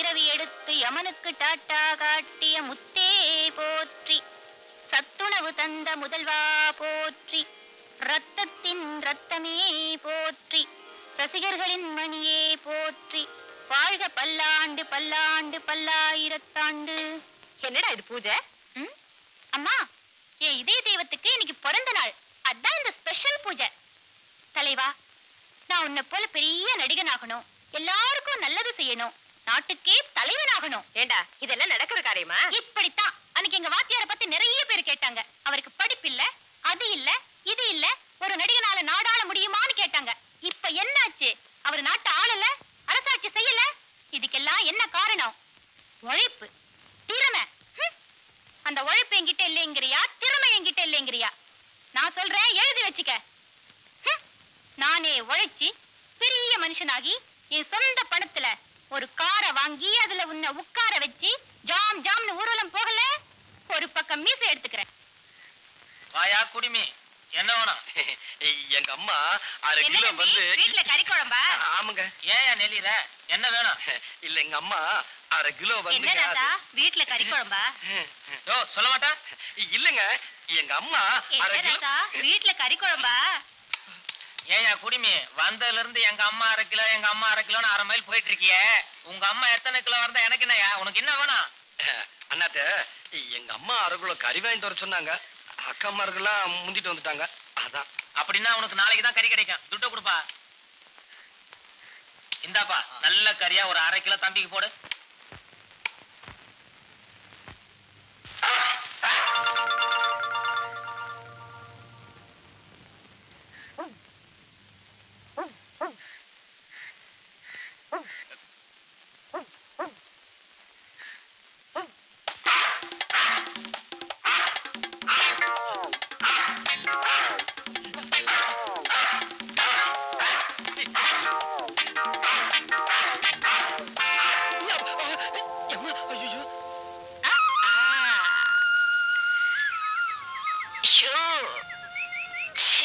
பிறவி எடுத்து யமனுக்கு டாட்டா காட்டிய முத்தே போற்றி சத்துணவு தந்த முதல்வா போற்றி ரத்தத்தின் ரத்தமே போற்றி ரசிகர்களின் மணியே போற்றி வாழ்க பல்லாண்டு பல்லாண்டு பல்லாயிரத்தாண்டு என்னடா இது பூஜை ம்? அம்மா என் இதய தெய்வத்துக்கு இன்னைக்கு பிறந்த நாள் அதான் இந்த ஸ்பெஷல் பூஜை தலைவா நான் உன்னை போல பெரிய நடிகனாகணும் எல்லாருக்கும் நல்லது செய்யணும் நாட்டுக்கே தலைவனாகணும் ஏண்டா இதெல்லாம் நடக்கிற காரியமா இப்படித்தான் அன்னைக்கு எங்க வாத்தியார பத்தி நிறைய பேர் கேட்டாங்க அவருக்கு படிப்பு இல்ல அது இல்ல இது இல்ல ஒரு நடிகனால நாடாள முடியுமான்னு கேட்டாங்க இப்ப என்னாச்சு அவர் நாட்டை ஆளல அரசாட்சி செய்யல இதுக்கெல்லாம் என்ன காரணம் உழைப்பு திறமை ஹம். அந்த உழைப்பு என்கிட்ட இல்லைங்கிறியா திறமை என்கிட்ட இல்லைங்கிறியா நான் சொல்றேன் எழுதி வச்சுக்க ஹம். நானே உழைச்சி பெரிய மனுஷனாகி என் சொந்த பணத்துல ஒரு காரை வாங்கி அதுல உன்னை உட்கார வச்சு ஜாம் ஜாம்னு ஊர்வலம் போகல ஒரு பக்கம் மீசை எடுத்துக்கிறேன் வாயா குடிமி என்ன வேணும் எங்க அம்மா அரை என்ன கிலோ தம்பி, வந்து வீட்ல கறி குழம்பா ஆமாங்க ஏன் நெல்லிற என்ன வேணும் இல்ல எங்க அம்மா அரை கிலோ என்ன வந்து ராசா வீட்ல கறி குழம்பா யோ சொல்ல மாட்டா இல்லங்க எங்க அம்மா அரை என்ன கிலோ ராசா வீட்ல கறி குழம்பா ஏயா குடிமி வந்ததுல இருந்து எங்க அம்மா அரை கிலோ எங்க அம்மா அரை கிலோன்னு அரை மைல் போயிட்டு இருக்கியே உங்க அம்மா எத்தனை கிலோ இருந்தா எனக்கு என்னயா உனக்கு என்ன வேணும் அண்ணாத்த எங்க அம்மா அரை கிலோ கறி வாங்கிட்டு வர சொன்னாங்க அக்காமார்கள்லாம் முந்திட்டு வந்துட்டாங்க அதான் அப்படின்னா உனக்கு நாளைக்கு தான் கறி கிடைக்கும் துட்ட கொடுப்பா இந்தாப்பா நல்ல கறியா ஒரு அரை கிலோ தம்பிக்கு போடு எம்மா, ஐயையோ. ஷோ சி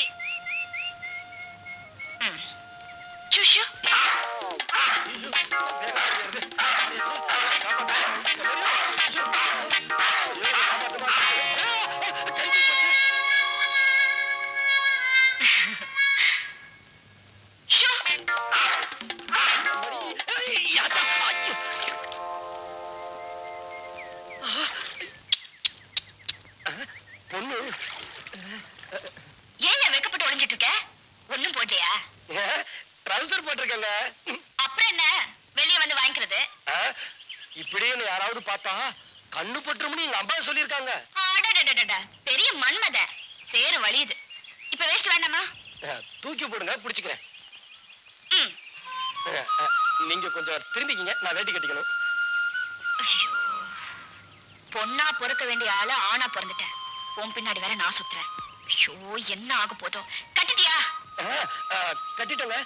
ம். சுஷு ஐயோ, வேகமா ஏறுது. காப்பாத்து. ஐயோ. ஐயோ, காப்பாத்துமா. ஆ, கை போச்சு. ஷோ ஐய், யாத்தா, ஐயோ. ஆ, பொண்ணு ஏன் வெக்கப்பட்டு ஒளிஞ்சிட்டு இருக்க ஒண்ணும் போட்டியா ட்ரௌசர் போட்டிருக்கேங்க அப்புறம் என்ன வெளியே வந்து வாங்கிக்கிறது ஆ, இப்படின்னு யாராவது பார்த்தா கண்ணு பட்டுரும்னு எங்க அம்மா சொல்லியிருக்காங்க அடடடடட, பெரிய மன்மத சேரு வழியுது இப்ப வேஸ்ட் வேண்டாமா ஆ, தூக்கி போடுங்க பிடிச்சிக்கிறேன் ம். ஆ, ஆ, நீங்க கொஞ்சம் திரும்பிக்கிங்க நான் வேட்டி கட்டிக்கணும் ஐயோ பொண்ணா பிறக்க வேண்டிய ஆளு ஆணா பிறந்துட்டேன் உன் பின்னாடி வேற நான் சுத்துறேன் ஐயோ என்ன ஆக போதோ கட்டிட்டியா ஆ, ஆ, கட்டிட்டோங்க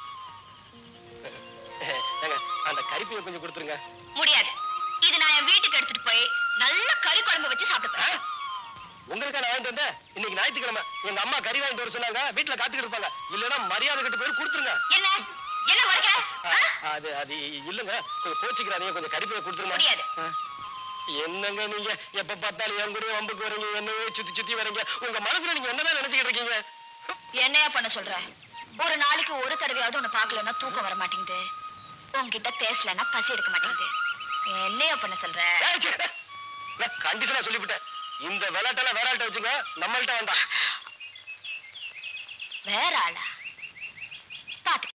ஏங்க, அந்த கறிப்பையை கொஞ்சம் கொடுத்துருங்க முடியாது இது நான் என் வீட்டுக்கு எடுத்துட்டு போய் நல்ல கறி குழம்பு வச்சு ஆ, சாப்பிடுறேன் உங்களுக்கா நான் வாங்கிட்டு வந்தேன் இன்னைக்கு ஞாயிற்றுக்கிழமை எங்க அம்மா கறி வாங்கிட்டு வர சொன்னாங்க வீட்டுல காத்துக்கிட்டு இருப்பாங்க இல்லைன்னா மரியாதை கிட்ட போய் கொடுத்துருங்க என்ன என்ன முறைக்கிற ஆ, அது அது இல்லைங்க கொஞ்சம் கோச்சிக்கிறாதீங்க கொஞ்சம் கறிப்பையை கொடுத்துருங்க முடியாது. ஆ. என்னங்க நீங்க எப்ப பார்த்தாலும் என் கூட வம்புக்கு வரீங்க என்னவே சுத்தி சுத்தி வரீங்க உங்க மனசுல நீங்க என்னதான் நினைச்சுக்கிட்டு இருக்கீங்க என்னையா பண்ண சொல்ற ஒரு நாளைக்கு ஒரு தடவையாவது உன்னை பார்க்கலன்னா தூக்கம் வர மாட்டேங்குது உன்கிட்ட பேசலன்னா பசி எடுக்க மாட்டேங்குது என்னையா பண்ண சொல்ற கண்டிஷனா சொல்லிவிட்டேன் இந்த விளையாட்டெல்லாம் வேற ஆள்கிட்ட வச்சுங்க நம்மள்ட்ட வேண்டாம் வேற ஆளா பாத்து